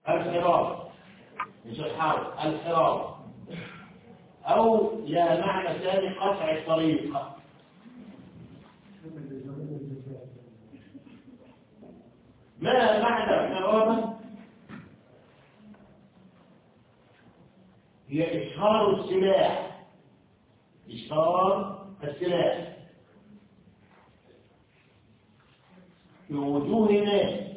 الحراب مش الحرب الحراب أو لا معنى ثاني قطع الطريق ما معنى الحرابة هي إشهار السلاح إشهار السلاح في وجوه ناس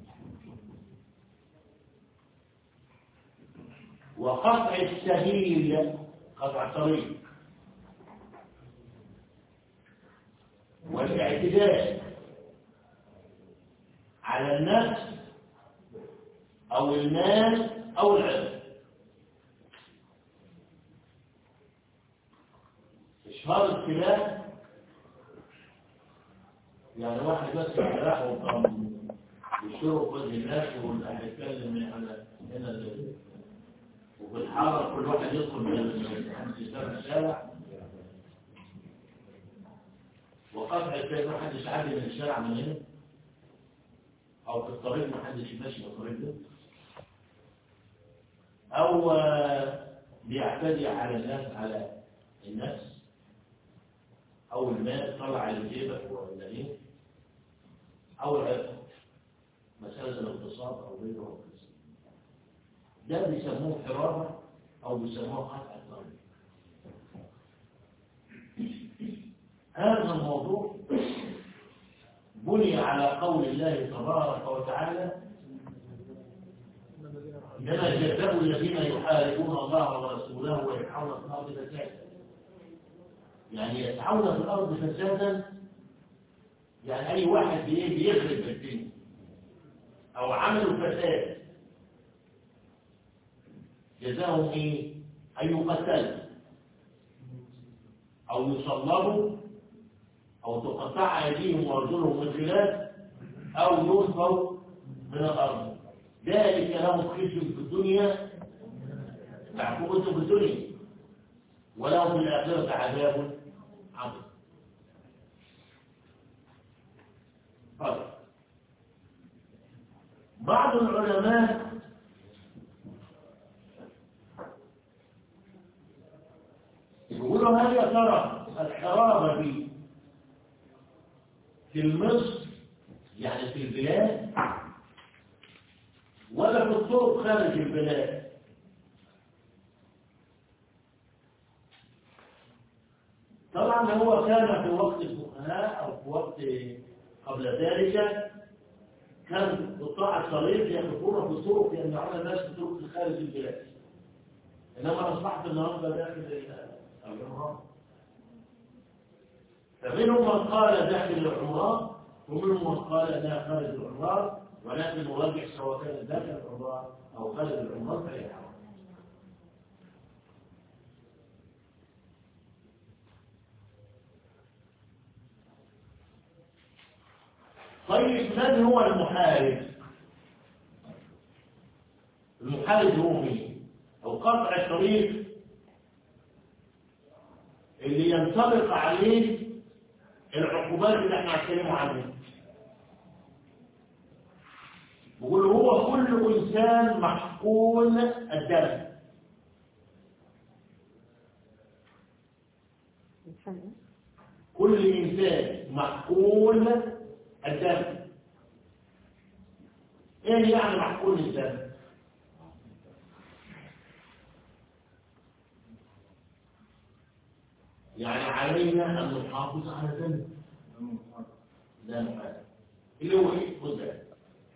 وقطع السبيل قطع الطريق والاعتداء على النفس أو المال أو العرض إشهار السلاح يعني واحد بس سلاح وقام يشرب وجه الناس واللي هيتكلم على هنا ال- وفي الحارة كل واحد يدخل من الانتشار الشارع وقطع السير ما حدش عادي من الشارع من هنا أو في الطريق ما حدش ماشي في الطريق ده أو آه، بيعتدي على الناس على النفس أو المال طلع لجيبك ولا إيه أو العرق مسألة الاغتصاب أو غيره أو كذا ده بيسموه حرابة أو بيسموه قطع الطريق هذا الموضوع بني على قول الله تبارك وتعالى إنما جزاء الذين يحاربون الله ورسوله ويسعون في الأرض فسادا يعني يسعون في الأرض فسادا يعني أي واحد بإيه بيخرب في الدنيا أو عملوا فساد جزاهم إيه؟ أن يقتلوا أو يصلبوا أو تقطع أيديهم وأرجلهم من خلاف أو ينفوا من الأرض ذلك لهم خزي في الدنيا عقوبة في الدنيا ولهم في الآخرة عذاب عظيم طيب بعض العلماء يقولوا هل يا ترى الحرابة دي في مصر يعني في البلاد ولا في الطرق خارج البلاد طبعا هو كان في وقت الفقهاء او في وقت قبل ذلك كان قطاع الطريق يقفون في الطرق يمنعون الناس في طرق خارج البلاد انما اصبحت النهارده داخل العمران فمنهم من قال داخل العمران ومنهم من قال انها خارج العمران ولكن نرجح سواء كانت داخل العمران او خارج العمران فهي حرام طيب من هو المحارب المحارب هو مين او قطع الطريق اللي ينطبق عليه العقوبات اللي احنا هنتكلم عنها بقول هو كل انسان محقون الدم كل انسان محقون الدم ايه يعني محقون الدم يعني علينا ان نحافظ على ذنب لا نحاسب اللي هو ايه خد بالك.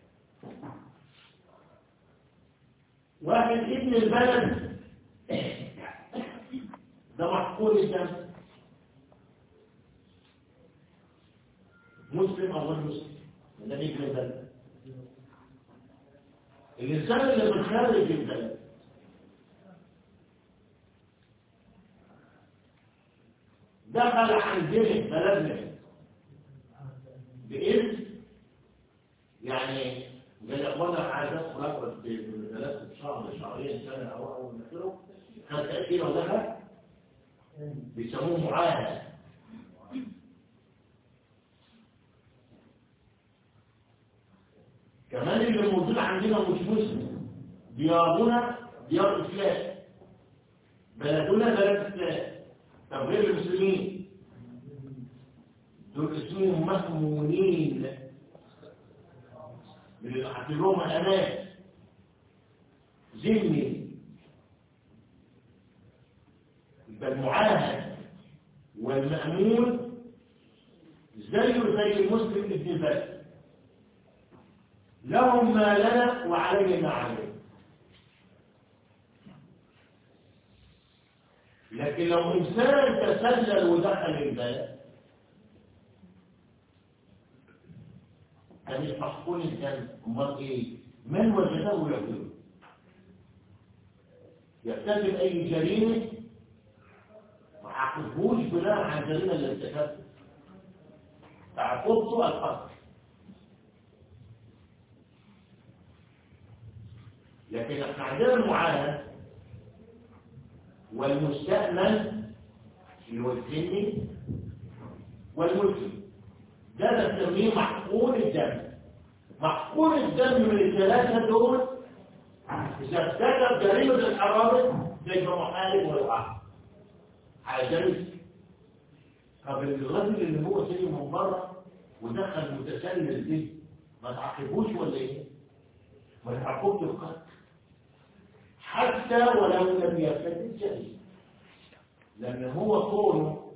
واحد ابن البلد ده محقول الدم مسلم او غير مسلم ده ابن البلد الانسان اللي من خارج البلد دخل عندنا بلدنا بإذن يعني زي اخوانا عادات خلقت بثلاثة شهر شهرين سنة او او نحره خد تأثير ودخل بيسموه معاهد كمان اللي موجود عندنا مش مسلم ديارنا ديار إسلام بلدنا بلد إسلام طب غير المسلمين دول اسمهم مأمونين اللي اعتبرهم أمان ذمي يبقى المعاهد والمأمون زيه زي المسلم ابن البلد لهم ما لنا وعلينا ما علينا لكن لو إنسان تسلل ودخل البلد كان يحقون الجنة أمال إيه؟ من وجده يعذره يرتكب أي جريمة ما عاقبهوش بناء على الجريمة اللي ارتكبها تعاقبته القتل لكن احنا عندنا المعاهد والمستأمن اللي هو الذمي والملكي ده بنسميه محقون الدم محقون الدم من الثلاثة دول إذا ارتكب جريمة الحرارة يبقى محارب ويقع على جريمة طب الرجل اللي هو سيء من بره ودخل متسلل دي ما تعاقبوش ولا ايه؟ ما تعاقبش القتل حتى ولو لم يرتكب جريمة لأن هو كونه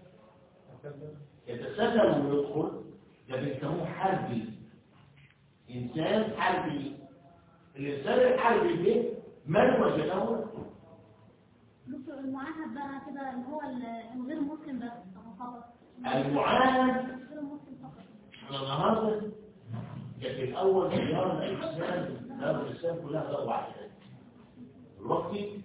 يتسلل ويدخل ده بيسموه حربي إنسان حربي الإنسان الحربي ده من وجده دكتور المعاهد بقى كده اللي هو ال- الغير مسلم بس فقط المعاهد غير مسلم فقط احنا النهارده كانت الأول ديار الإسلام دار الإسلام كلها دار واحدة دلوقتي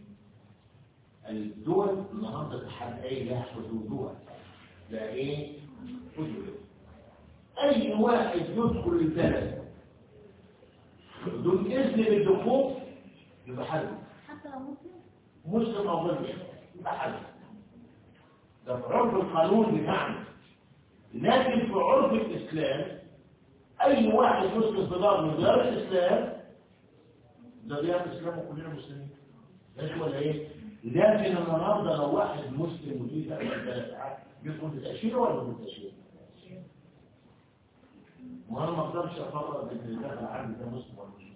الدول النهارده تحدى ايه لها حدودها لا ايه حدود اي واحد يدخل البلد بدون اذن للدخول يبقى حرب حتى لو مسلم مسلم او غير مسلم يبقى حرب ده في عرف القانون بتاعنا لكن في عرف الاسلام اي واحد مسلم في دار من ديار الاسلام ده ديار الاسلام وكلنا مسلمين ماشي ولا ايه لكن النهارده لو واحد مسلم ودي ثلاث ساعات بيدخل بتاشيره ولا بدون تاشيره وانا ما اقدرش افرق بين اللي داخل عندي ده مسلم ولا مش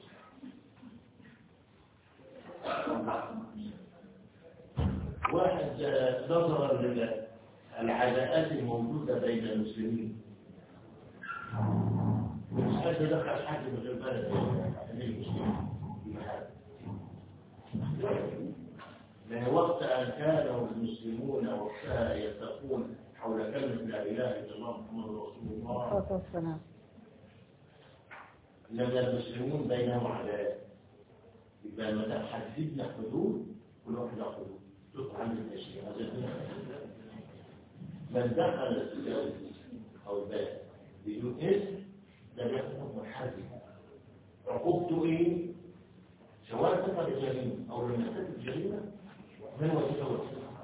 مسلم واحد آه، نظرا للعداءات الموجوده بين المسلمين مش حد دخل حد من غير بلد من المسلمين من وقت أن كانوا المسلمون وقتها يتقون حول كلمة لا إله إلا الله محمد رسول الله والسلام لما المسلمون بينهم عداء يبقى لما تحددنا حدود كل واحد له حدود تدخل عند التشريع هذا الدين. من دخل السجن أو الباب بدون إذن ده بياخد حكم الحد عقوبته إيه؟ سواء ارتكب الجريمة أو لم يرتكب الجريمة من وجهه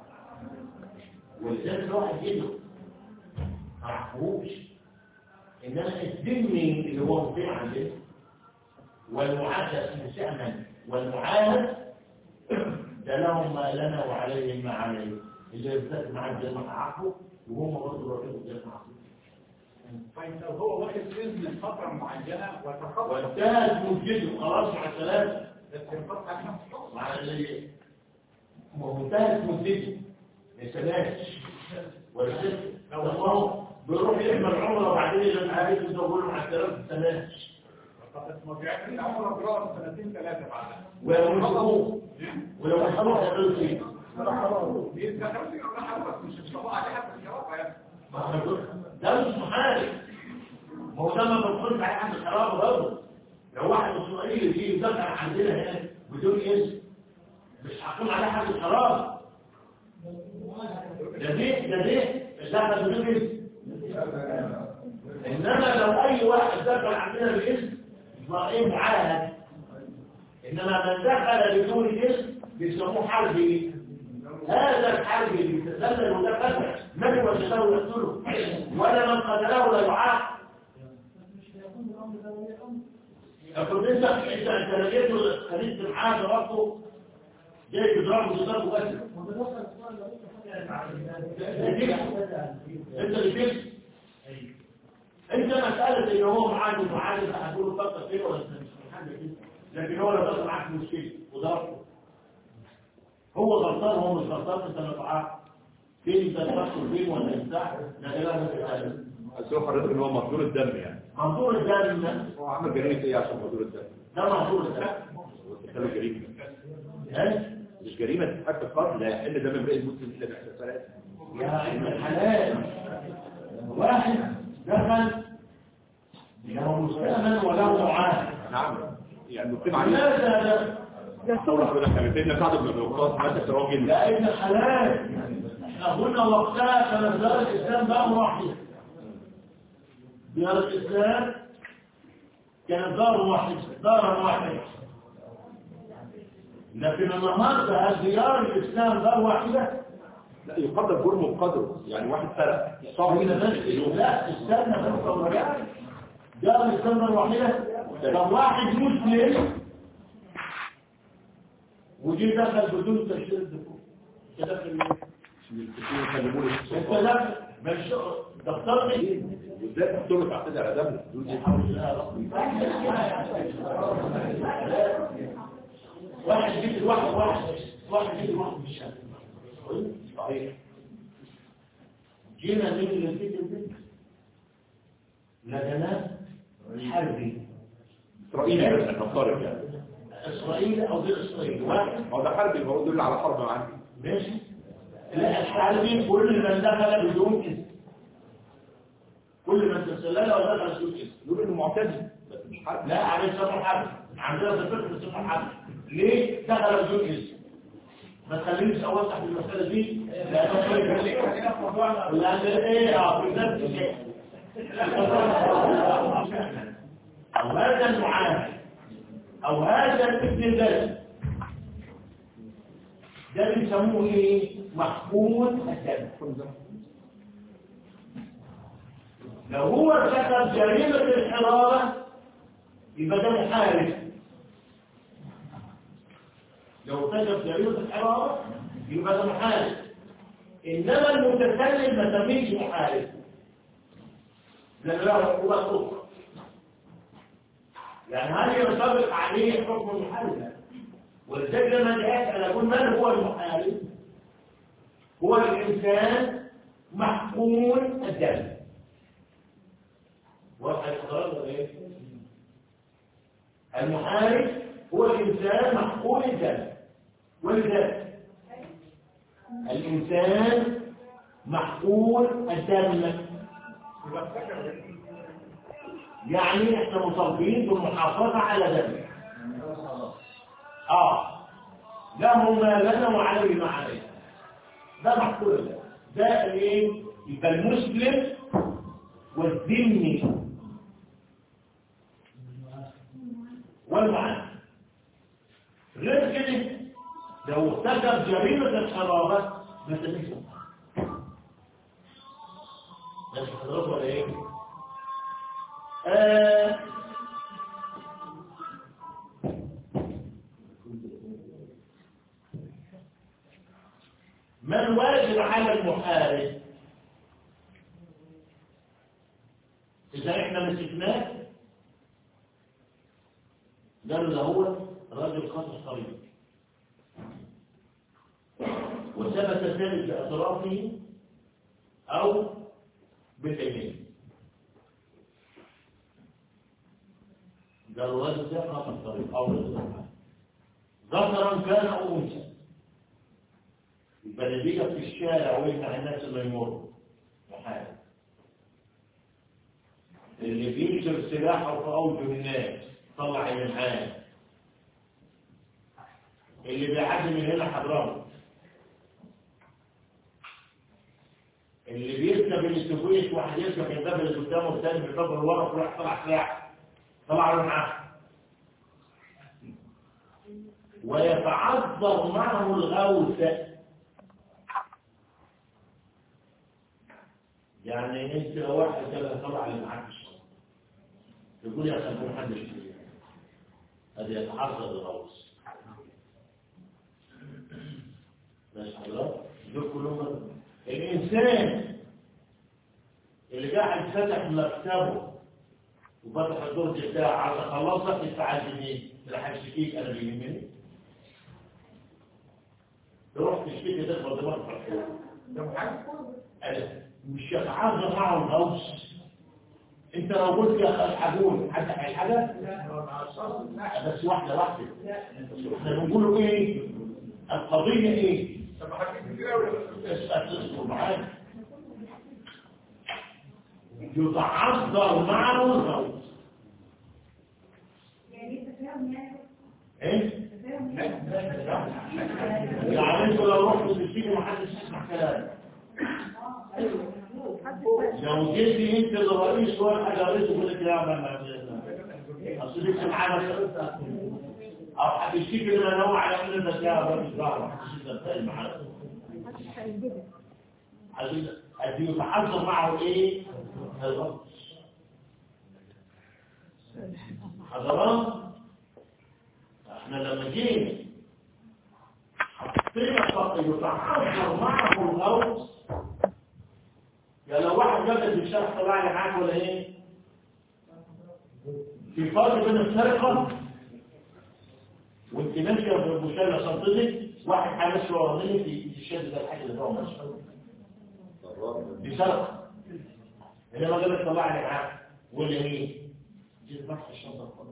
ولذلك الواحد يدعو ما عرفوش انما الذمي اللي هو مطيع عنده والمعاهد اسمه سأمن والمعاهد ده لهم ما لنا وعليهم ما عليه اللي يرتكب مع الجنة عقله وهم برضه راجعوا الجنة عقله طيب لو هو واخد إذن لفترة معينة وتخطى وانتهت مدته خلاص مع السلامة بس الفترة عشان تخلص مع اللي منتهت مدته ما يسماش ولا ست لو هو بيروح يعمل عمره وبعدين لما عايز يدور مع السلامة تسماش فقط مرجعات العمر دراسة سنتين ثلاثة بعدها ولو مسكوه ولو مسكوه هيعملوا فيه بيبقى خلاص يبقى حرب مش الصباح عليه حتى الشراب يعني ما هو دول- ده مش محارب ما هو ده ما بنقولش عليه حد حرام برضه لو واحد اسرائيلي يجي يدافع عندنا هنا بدون اذن مش هقول عليه حد حرام ده ده ده ده دخل بدون اذن انما لو اي واحد دخل عندنا باذن يبقى ايه معاهد انما من دخل بدون اذن بيسموه حربي هذا الحرب اللي يتسلل وده قتل من وجده يقتله ولا من قتله لا يعاقب افرض انت انت انت لقيته خليت معاه ضربته جاي تضربه تضربه بس انت اللي كده انت مسألة ان هو معاه ومعاه انت هتقول له فكر كده ولا انت مش حاجة كده لكن هو لو دخل معاك في مشكلة وضربته هو غلطان هو مش غلطان انت اللي معاه فين انت تفكر فين ولا يفتح لا اله الا الله بس هو حضرتك ان هو مقدور الدم يعني منظور الدم ده هو عمل جريمه ايه عشان مقدور الدم ده منظور الدم هو ارتكاب جريمه ها؟ مش جريمه تستحق القتل لا يحل دم امرئ مسلم الا باحتسابات يا ابن الحلال واحد دخل له مستأمن وله معاه نعم يعني نقيم عليه لماذا ده تصور حضرتك كان سيدنا سعد بن ابي وقاص مات راجل يا ابن الحلال احنا قلنا وقتها كان دار الاسلام دار واحده دار الاسلام كانت دار واحده دار واحده لكن النهارده هل ديار الاسلام دار واحده لا يقدر جرم بقدره يعني واحد سرق صاحب لا استنى بس ورجع دار الاسلام دار واحده طب واحد مسلم ودي دخل بدون تشريع الدخول انت داخل ليه؟ يكلموا لي انت داخل مش دفتر ايه؟ وازاي تحصل تعتدي على دم الحدود دي واحد جيت الواحد واحد واحد جيت الواحد مش صحيح جينا من اللي جيت البيت لجنات حربي اسرائيلي بس نفترض يعني اسرائيل او غير اسرائيل واحد هو ده حربي هو يدل على حرب معاه ماشي لا الحربي كل من دخل بدون اذن كل من تسلل ودخل بدون اذن يقول انه معتدي بس مش حرب لا عليه سفر حرب عندنا في الفقه سفر حرب ليه دخل بدون اذن ما تخلينيش اوسع في المساله دي لان لان ايه اه في نفس الشيء او هذا المعاهد او هذا الابن ده ده بيسموه ايه محكوم الدم لو هو ارتكب جريمة الحرارة يبقى ده محارب لو ارتكب جريمة الحرارة يبقى ده محارب إنما المتسلل ما سميش محارب لأن له عقوبات أخرى يعني هل ينطبق عليه حكم المحارب ولذلك لما أسأل أقول من هو المحارب هو الإنسان محكوم الدم واضح الحضارات ولا ايه المحارب هو الانسان محكوم الدم ولذلك الانسان محكوم الدم يعني احنا مطالبين بالمحافظه على دمه اه له ما لنا وعليه ما عليه ده محكوم الدم ده الايه يبقى المسلم والذمي والمعنى غير كده لو ارتكب جريمة الحرابة ما تنسوا ماشي حضرتك ولا ايه؟ آه ما الواجب على المحارب إذا إحنا مسكناه قالوا ده هو راجل خاص طريق وثبت ذلك بأطرافه أو بالعينين قالوا الرجل ده خاص طريق أو رجل ذكرا كان أو أنثى يبقى اللي بيجي في الشارع ويمنع الناس ما يمروا محارب اللي بينشر سلاحه في أوجه الناس طلع الإمحان اللي بيعدي من هنا حضرمه اللي بيركب الاتوبيس واحد يركب الباب اللي قدامه والثاني في الباب اللي ورا وراح طلع سلاح طلع له معاه ويتعذر معه الغوث يعني انت لو واحد كده طلع اللي معاك في الشغل يقول يا اخي محدش هذا يتحرر الغوص ماشي حضرتك دول كلهم الإنسان اللي قاعد فتح مكتبه وفتح الدرج بتاعه عايز اخلصك انت عايز مين؟ راح اشتكيك انا بيهمني تروح تشتكي تخبط دماغك في الحوار ده محاسب انا مش هتعرض معه الغوص انت لو قلت يا اخي الحاجون حد هيحاجه لا هو مع الشخص لا بس واحده واحده لا احنا بنقول له ايه القضيه ايه طب حاجات كتير قوي اصبر معايا يتعذر معه الغوص يعني تفاهم يعني ايه تفاهم يعني انتوا لو رحتوا تشتكي محدش يسمع كلامك لو جيتي انت للرئيس ولا حاجه رئيس يقول لك لا ما ما اصل لسه معانا او هتشتكي لما نوع على ان ده يا راجل ظهر محدش يتفاهم معانا عايزين عايزين يتحذر معه ايه؟ الغلط حضرات احنا لما جينا حطينا خط يتحذر معه الغلط يعني لو واحد جاب في الشارع طلع لي معاك ولا ايه؟ في فرق بين السرقه وانت ماشيه بمشكله صدقك واحد هيمشي ورانيه في في الشارع ده الحاجه اللي هو ماشي دي سرقه انما قال لك طلع لي معاك ولا ايه؟ دي فتح الشنطه خالص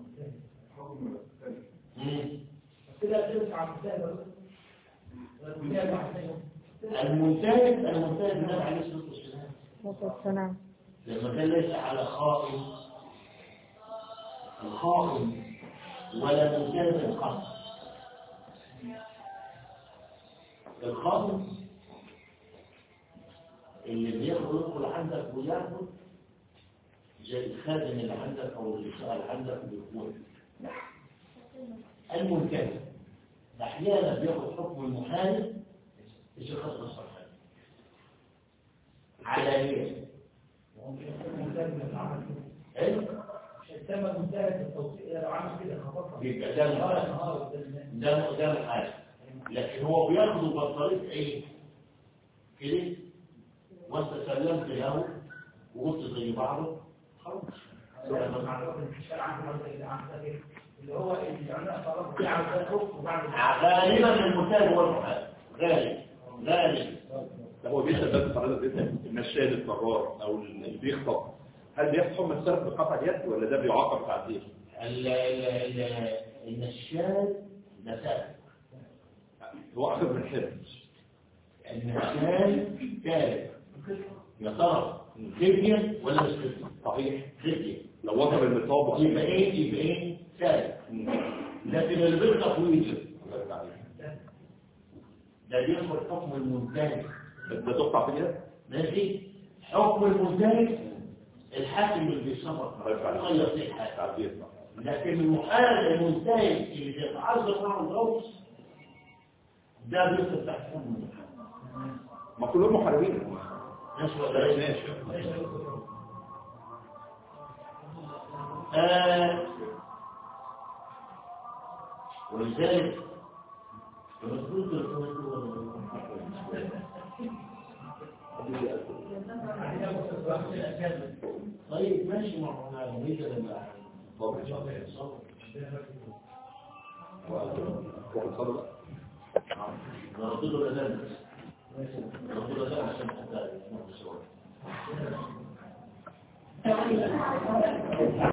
مم. كده ترجع على المستقبل المنتهج المنتهج النبي عليه الصلاه والسلام السلام لما كان ليس على خائن الخائن ولا منتهج الخائن الخائن اللي بياخد يدخل عندك وياخد زي الخادم اللي عندك او اللي شغال عندك بيكون المنتهج احيانا بياخد حكم المحارب اذا خسر الصحيح علانيه ايه مش هيسمى منتهى التوصيل لو عمل كده خططها يبقى ده نهار المحارب نهار قدام الناس ده ده الحاجة لكن هو بياخده بطريقة ايه كده وانت سلمت له وقلت زي بعضه خلاص لما معروف ان الشارع عنده مرضى اللي عنده كده اللي هو اللي عملها طلب في على الخوف وبعد غالبا المتاج هو المحارب غالب غالب ده هو بيسأل بس حضرتك بيسأل المشاد القرار او اللي بيخطب هل بياخد حكم السرقه بقطع اليد ولا ده بيعاقب تعديل؟ ال- ال- ال- النشاد نساء هو اخذ من حرز النشاد ثالث يا ترى خفية ولا مش خفية؟ صحيح خفية لو وصل النصاب يبقى ايه يبقى ايه ثالث لكن اللي بيخطف ويجب ده بياخد حكم المنتهي ده تقطع في اليد؟ ماشي حكم المنتهي الحاكم اللي بيصبر الله يفتح عليك. غير فيه حاجه تعديل لكن المحارب المنتهي اللي بيتعذر مع الغوص ده بيدخل تحت حكم المحارب ما كلهم محاربين ماشي ولا إيه؟ ماشي آه ولذلك المفروض طيب ماشي ما هو انا نريد لما طب ان شاء الله واحد صلى بقى. نردد الأذان نردد الأذان عشان حتى يسمعوا الصوت